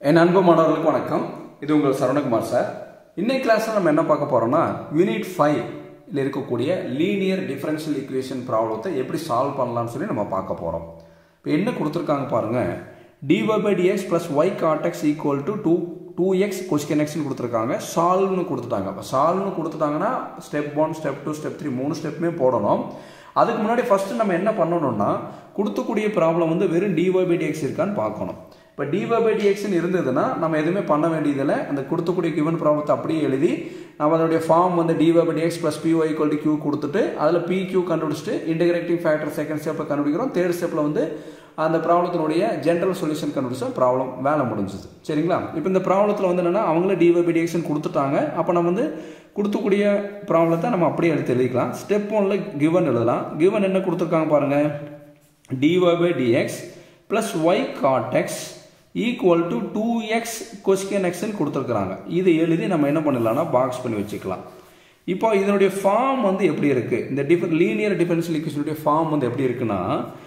என் அன்பு மாணவர்களுக்கு வணக்கம் இது உங்கள் சரவணகுமார் சார் இன்னைக்கு கிளாஸில் நம்ம என்ன பார்க்க போறோம்னா யூனிட் ஃபைவ் இருக்கக்கூடிய லீனியர் டிஃபரன்ஷியல் ஈக்குவேஷன் ப்ராப்ளத்தை எப்படி சால்வ் பண்ணலாம்னு சொல்லி நம்ம பார்க்க போகிறோம் இப்போ என்ன கொடுத்துருக்காங்க பாருங்க dy by dx plus y cot x equal to 2 two x cosec எக்ஸ்னு கொடுத்துருக்காங்க சால்வ்னு கொடுத்துட்டாங்க அப்போ சால்வ்னு கொடுத்துட்டாங்கன்னா step one step two step three மூணு ஸ்டெப்புமே போடணும் அதுக்கு முன்னாடி ஃபஸ்ட்டு நம்ம என்ன பண்ணணும்னா கொடுத்தக்கூடிய ப்ராப்ளம் வந்து வெறும் dy by dx இருக்கான்னு பார்க்கணும் இப்போ dy by dxன்னு இருந்ததுன்னா நம்ம எதுவுமே பண்ண வேண்டியதில்லை அந்த கொடுத்தக்கூடிய கிவன் ப்ராப்ளத்தை அப்படியே எழுதி நம்ம அதனுடைய ஃபார்ம் வந்து dy by dx plus py equal to q கொடுத்துட்டு அதில் pq கண்டுபிடிச்சிட்டு இன்டகிரேட்டிங் ஃபேக்டர் செகண்ட் ஸ்டெப்பில் கண்டுபிடிக்கிறோம் தேர்ட் ஸ்டெப்பில் வந்து அந்த ப்ராப்ளத்தினுடைய ஜென்ரல் சொல்யூஷன் கண்டுபிடிச்சா ப்ராப்ளம் வேலை முடிஞ்சுது சரிங்களா இப்போ இந்த ப்ராப்ளத்தில் வந்து என்னென்னா அவங்களே dy by dx கொடுத்துட்டாங்க அப்போ நம்ம வந்து கொடுத்தக்கூடிய ப்ராப்ளத்தை நம்ம அப்படியே எடுத்து எழுதிக்கலாம் ஸ்டெப் ஒன்ல கிவன் எழுதலாம் கிவன் என்ன கொடுத்துருக்காங்க பாருங்க dy by dx plus y cot x equal to two x cosec எக்ஸ்ன்னு கொடுத்துருக்குறாங்க இதை எழுதி நம்ம என்ன பண்ணிடலாம்னா பாக்ஸ் பண்ணி வச்சுக்கலாம் இப்போ இதனுடைய ஃபார்ம் வந்து எப்படி இருக்கு இந்த டிஃபர் லீனியர் டிஃபரன்ஷியல் ஈக்குவேஷனுடைய ஃபார்ம் வந்து எப்படி இருக்குன்னா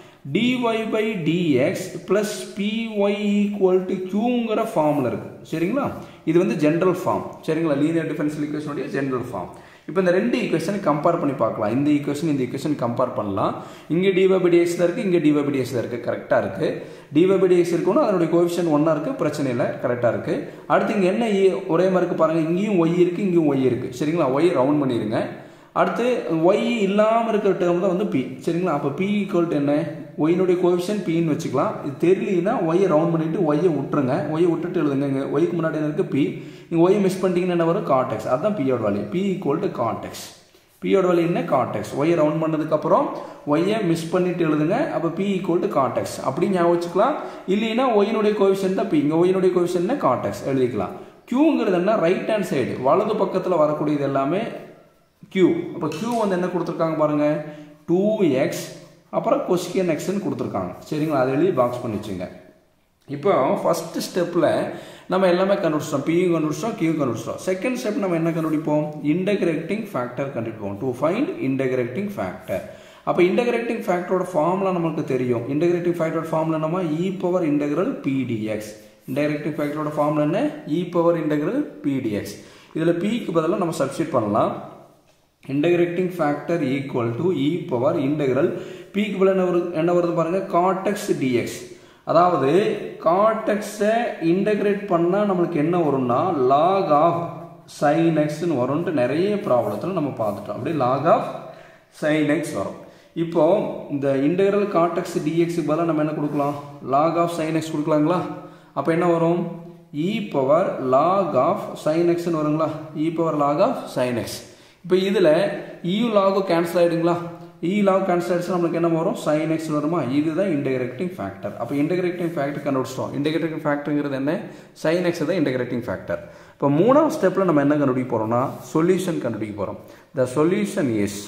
dy by dx plus py equal to qங்கிற ஃபார்மில் இருக்கு சரிங்களா இது வந்து ஜென்ரல் ஃபார்ம் சரிங்களா லீனியர் டிஃபரன்ஷியல் ஈக்குவேஷனுடைய ஜென்ரல் ஃபார்ம் இப்போ இந்த ரெண்டு ஈக்குவேஷனை கம்பேர் பண்ணி பார்க்கலாம் இந்த ஈக்குவேஷன் இந்த ஈக்குவேஷன் கம்பேர் பண்ணலாம் இங்கே டிவைபிடிஎக்ஸ் தான் இருக்குது இங்கே டிவைபிடிஎக்ஸ் தான் இருக்குது கரெக்டாக இருக்குது டிவைபிடிஎக்ஸ் இருக்கணும் அதனுடைய கோவிஷன் ஒன்றா இருக்குது பிரச்சனை இல்லை கரெக்டாக இருக்குது அடுத்து இங்கே என்ன ஒரே மாதிரி இருக்குது பாருங்கள் இங்கேயும் ஒய் இருக்குது இங்கேயும் ஒய் இருக்குது சரிங்களா ஒய் ரவுண்ட் பண்ணிடுங்க அடுத்து ஒய் இல்லாமல் இருக்கிற டேர்ம் தான் வந்து பி சரிங்களா அப்போ பி ஈக்குவல் டு என்ன ஒயினுடைய கோவிஷன் பின்னு வச்சுக்கலாம் இது தெரியலனா ஒய்யை ரவுண்ட் பண்ணிவிட்டு ஒய்யை விட்டுருங்க ஒய்யை விட்டுட்டு எழுதுங்க இங்கே ஒய்க்கு முன்னாடி என்ன இருக்குது பி நீங்கள் ஒய்யை மிஸ் பண்ணிட்டீங்கன்னா என்ன வரும் காட்டெக்ஸ் அதுதான் பியோட value P equal to cot x பியோட வேல்யூ என்ன காட்டெக்ஸ் ஒய்யை ரவுண்ட் பண்ணதுக்கப்புறம் ஒய்யை மிஸ் பண்ணிட்டு எழுதுங்க அப்போ பி ஈக்குவல் டு காட்டெக்ஸ் அப்படி ஞாபகம் வச்சுக்கலாம் இல்லைன்னா ஒயினுடைய கோவிஷன் தான் பி இங்கே ஒயினுடைய கோவிஷன் காட்டெக்ஸ் எழுதிக்கலாம் கியூங்கிறது என்ன ரைட் ஹேண்ட் சைடு வலது பக்கத்தில் வரக்கூடியது எல்லாமே கியூ அப்போ கியூ வந்து என்ன கொடுத்துருக்காங்க பாருங்க டூ எக்ஸ் அப்புறம் கொஸ்டின் எக்ஸ்ன்னு கொடுத்துருக்காங்க சரிங்களா அதை எழுதி பாக்ஸ் பண்ணி வச்சுங்க இப்போ ஃபஸ்ட்டு ஸ்டெப்பில் நம்ம எல்லாமே கண்டுபிடிச்சோம் பியும் கண்டுபிடிச்சோம் கியூ கண்டுபிடிச்சோம் செகண்ட் ஸ்டெப் நம்ம என்ன கண்டுபிடிப்போம் இன்டகிரேட்டிங் ஃபேக்டர் கண்டுபிடிப்போம் டு ஃபைண்ட் இன்டகிரேட்டிங் ஃபேக்டர் அப்போ இன்டகிரேட்டிங் ஃபேக்டரோட ஃபார்முலா நமக்கு தெரியும் இன்டகிரேட்டிங் ஃபேக்டரோட ஃபார்முலா நம்ம e power integral P dx integrating ஃபேக்டரோட ஃபார்முலா என்ன இ பவர் இன்டகிரல் பிடிஎக்ஸ் இதில் பிக்கு பதிலாக நம்ம சப்ஸ்டியூட் பண்ணலாம் integrating factor equal to e power integral பிக்கு பதில் என்ன வருது என்ன வருது பாருங்க காட்டெக்ஸ் டிஎக்ஸ் அதாவது காட்டெக்ஸை இன்டகிரேட் பண்ணால் நம்மளுக்கு என்ன வரும்னா லாக் ஆஃப் சைன் எக்ஸ்னு வரும்ன்ட்டு நிறைய ப்ராப்ளத்தில் நம்ம பார்த்துட்டோம் அப்படியே லாக் ஆஃப் சைன் எக்ஸ் வரும் இப்போ இந்த இன்டகிரல் காட்டெக்ஸ் டிஎக்ஸுக்கு பதிலாக நம்ம என்ன கொடுக்கலாம் லாக் ஆஃப் சைன் எக்ஸ் கொடுக்கலாங்களா அப்போ என்ன வரும் e power log of sine எக்ஸ்னு வருங்களா e power log of sine x இப்போ இதில் இயு லாகும் கேன்சல் ஆகிடுங்களா இ லாக் கேன்சல் ஆகிடுச்சு நம்மளுக்கு என்ன வரும் சைன் எக்ஸ் வருமா இதுதான் இன்டகிரேட்டிங் ஃபேக்டர் அப்போ இன்டகிரேட்டிங் ஃபேக்டர் கண்டுபிடிச்சிட்டோம் இன்டகிரேட்டிங் ஃபேக்டருங்கிறது என்ன சைன் எக்ஸ் தான் இன்டகிரேட்டிங் ஃபேக்டர் இப்போ மூணாவது ஸ்டெப்பில் நம்ம என்ன கண்டுபிடிக்க போகிறோம்னா சொல்யூஷன் கண்டுபிடிக்க போகிறோம் த சொல்யூஷன் இஸ்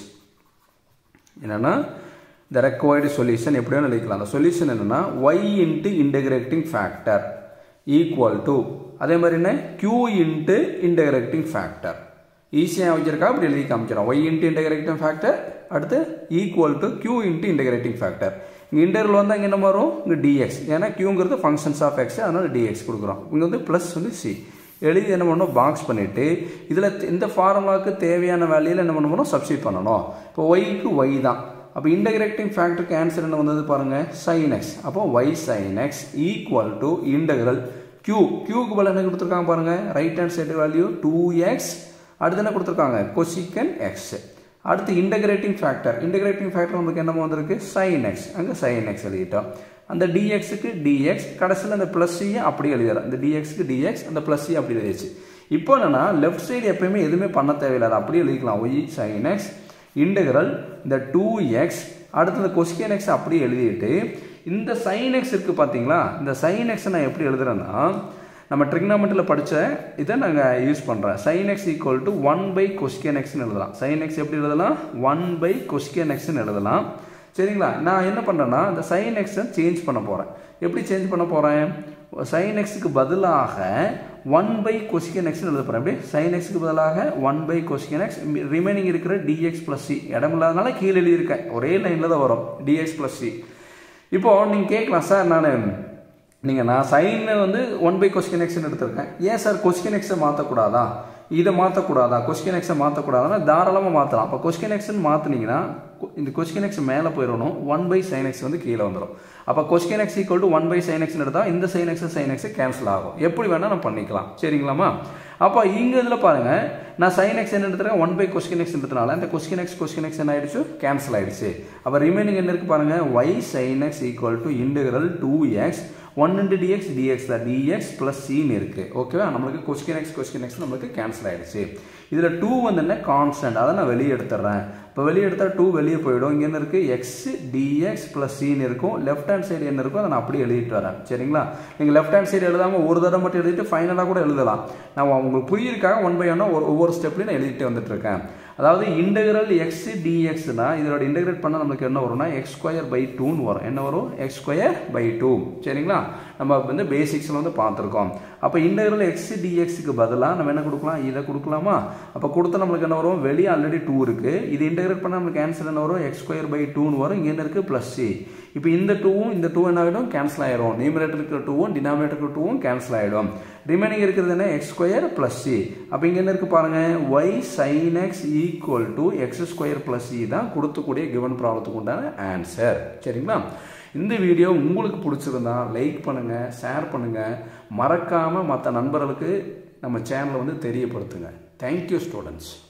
என்னென்னா த ரெக்வயர்டு சொல்யூஷன் எப்படி வேணும் எழுதிக்கலாம் அந்த சொல்யூஷன் என்னென்னா y into integrating factor equal to அதே மாதிரி என்ன கியூ இன்ட்டு இன்டகிரேட்டிங் ஃபேக்டர் ஈஸியாக வச்சிருக்கா அப்படி எழுதி காமிச்சிடும் ஒய் இன்ட்டு இன்டகிரேட்டிங் ஃபேக்டர் அடுத்து equal to Q into integrating factor இங்கே இன்டர்வல் வந்தால் இங்கே என்ன வரும் இங்கே டிஎக்ஸ் ஏன்னா கியூங்கிறது ஃபங்க்ஷன்ஸ் ஆஃப் எக்ஸ் அதனால் டிஎக்ஸ் கொடுக்குறோம் இங்கே வந்து ப்ளஸ் வந்து சி எழுதி என்ன பண்ணணும் பாக்ஸ் பண்ணிவிட்டு இதில் இந்த ஃபார்முலாவுக்கு தேவையான வேலையில் என்ன பண்ணணும் சப்ஸ்டியூட் பண்ணணும் இப்போ ஒய்க்கு ஒய் தான் அப்போ இன்டகிரேட்டிங் ஃபேக்டருக்கு ஆன்சர் என்ன வந்தது பாருங்கள் சைன் எக்ஸ் அப்போ y sine x equal to integral Q கியூக்கு பதில் என்ன கொடுத்துருக்காங்க பாருங்கள் right hand side value two x அடுத்து என்ன கொடுத்துருக்காங்க கொசிக்கன் எக்ஸ் அடுத்து இன்டகிரேட்டிங் ஃபேக்டர் இன்டகிரேட்டிங் ஃபேக்டர் நமக்கு என்ன வந்திருக்கு சைன் எக்ஸ் அங்கே சைன் எக்ஸ் எழுதிட்டோம் அந்த டிஎக்ஸுக்கு டிஎக்ஸ் கடைசியில் அந்த ப்ளஸ் சியை அப்படி எழுதிடுறோம் இந்த டிஎக்ஸுக்கு டிஎக்ஸ் அந்த ப்ளஸ் சி அப்படி எழுதிச்சு இப்போ என்னன்னா லெஃப்ட் சைடு எப்பயுமே எதுவுமே பண்ண தேவையில்லை அதை அப்படியே எழுதிக்கலாம் ஒய் சைன் எக்ஸ் இன்டகிரல் இந்த டூ எக்ஸ் அடுத்து இந்த கொஸ்டின் எக்ஸ் அப்படியே எழுதிட்டு இந்த சைன் எக்ஸ் இருக்குது பார்த்தீங்களா இந்த சைன் எக்ஸை நான் எப்படி எழுதுறேன்னா நம்ம ட்ரிக்னாமெண்ட்டில் படித்த இதை நாங்கள் யூஸ் பண்ணுறேன் sine x equal to one by cosec எக்ஸ்னு எழுதலாம் சைன் எக்ஸ் எப்படி எழுதலாம் ஒன் பை கொஸ்டின் எக்ஸ்னு எழுதலாம் சரிங்களா நான் என்ன பண்ணுறேன்னா இந்த சைன் எக்ஸை சேஞ்ச் பண்ண போகிறேன் எப்படி சேஞ்ச் பண்ண போகிறேன் சைன் எக்ஸுக்கு பதிலாக ஒன் பை கொஸ்டின் எக்ஸ்னு எழுத போகிறேன் எப்படி சைன் எக்ஸுக்கு பதிலாக one by cosec x remaining இருக்கிற டிஎக்ஸ் ப்ளஸ் சி இடம் இல்லாதனால கீழே எழுதியிருக்கேன் ஒரே லைனில் தான் வரும் டிஎக்ஸ் ப்ளஸ் சி இப்போது நீங்கள் கேட்கலாம் சார் நான் நீங்கள் நான் சைனை வந்து ஒன் பை கொஸ்டின் எக்ஸ்னு எடுத்திருக்கேன் ஏன் சார் கொஸ்டின் எக்ஸை மாற்றக்கூடாதா இதை மாற்றக்கூடாதா கொஸ்டின் எக்ஸை மாற்றக்கூடாதுன்னா தாராளமாக மாற்றலாம் அப்போ கொஸ்டின் எக்ஸ்னு மாற்றினீங்கன்னா இந்த கொஸ்டின் எக்ஸ் மேலே போயிடணும் ஒன் பை சைன் எக்ஸ் வந்து கீழே வந்துடும் அப்போ cosec x equal to one by sine எக்ஸ்னு எடுத்தால் இந்த sine x sine x cancel ஆகும் எப்படி வேணால் நம்ம பண்ணிக்கலாம் சரிங்களாமா அப்போ இங்கே இதில் பாருங்கள் நான் சைன் எக்ஸ் என்ன எடுத்துருக்கேன் ஒன் பை கொஸ்டின் எக்ஸ் எடுத்தனால இந்த கொஸ்டின் எக்ஸ் கொஸ்டின் எக்ஸ் என்ன ஆயிடுச்சு கேன்சல் ஆயிடுச்சு அப்போ ரிமைனிங் என்ன இருக்கு பாருங்க y sine x equal to integral two x one into dx dx தான் டிஎக்ஸ் ப்ளஸ் சின்னு இருக்கு ஓகேவா நம்மளுக்கு கொஸ்டின் எக்ஸ் கொஸ்டின் எக்ஸ் நம்மளுக்கு கேன்சல் ஆயிடுச்சு இதில் டூ வந்து என்ன கான்ஸ்டன்ட் அதை நான் வெளியே எடுத்துடுறேன் இப்போ வெளியே எடுத்தால் டூ வெளியே போயிடும் இங்கே என்ன இருக்குது எக்ஸ் டிஎக்ஸ் ப்ளஸ் சின்னு இருக்கும் லெஃப்ட் ஹேண்ட் சைடு என்ன இருக்கோ அதை நான் அப்படியே எழுதிட்டு வரேன் சரிங்களா நீங்கள் லெஃப்ட் ஹேண்ட் சைடு எழுதாமல் ஒரு தடவை மட்டும் எழுதிட்டு ஃபைனலாக கூட எழுதலாம் நான் உங்களுக்கு புரியிருக்காக ஒன் பை ஒன்னாக ஒவ்வொரு ஸ்டெப்லையும் நான் எழுதிட்டு வந்துட்டு இருக்கேன் அதாவது இன்டெகிரல் எக்ஸ் டிஎக்ஸ்னா இதோட இன்டெகிரேட் பண்ணால் நம்மளுக்கு என்ன வரும்னா எக்ஸ் ஸ்கொயர் பை டூன்னு வரும் என்ன வரும் எக்ஸ் ஸ்கொயர் பை டூ சரிங்களா நம்ம வந்து பேசிக்ஸில் வந்து பார்த்துருக்கோம் அப்போ இன்டெகிரல் எக்ஸ் டிஎக்ஸுக்கு பதிலாக நம்ம என்ன கொடுக்கலாம் இதை கொடுக்கலாமா அப்போ கொடுத்தா நம்மளுக்கு என்ன வரும் வெளியே ஆல்ரெடி டூ இருக்குது இது இன்டெகிரேட் பண்ணால் நம்மளுக்கு ஆன்சர் என்ன வரும் எக்ஸ் ஸ்கொயர் பை டூன்னு வரும் இங்கே என்ன இருக்குது ப்ளஸ் சி இப்போ இந்த டூவும் இந்த டூ என்ன ஆகிடும் கேன்சல் ஆயிடும் நியூமரேட்டர் இருக்கிற டூவும் டினாமினேட்டர் இருக்கிற டூவும் கேன்சல் ஆகிடும் ரிமைனிங் இருக்கிறது என்ன எக்ஸ் ஸ்கொயர் ப்ளஸ் சி அப்போ இங்கே என்ன இருக்குது பாருங்கள் y sine x equal to x square plus C தான் கொடுத்தக்கூடிய கிவன் ப்ராப்ளத்துக்கு உண்டான ஆன்சர் சரிங்களா இந்த வீடியோ உங்களுக்கு பிடிச்சிருந்தா லைக் பண்ணுங்கள் ஷேர் பண்ணுங்கள் மறக்காமல் மற்ற நண்பர்களுக்கு நம்ம சேனலை வந்து தெரியப்படுத்துங்க தேங்க்யூ ஸ்டூடெண்ட்ஸ்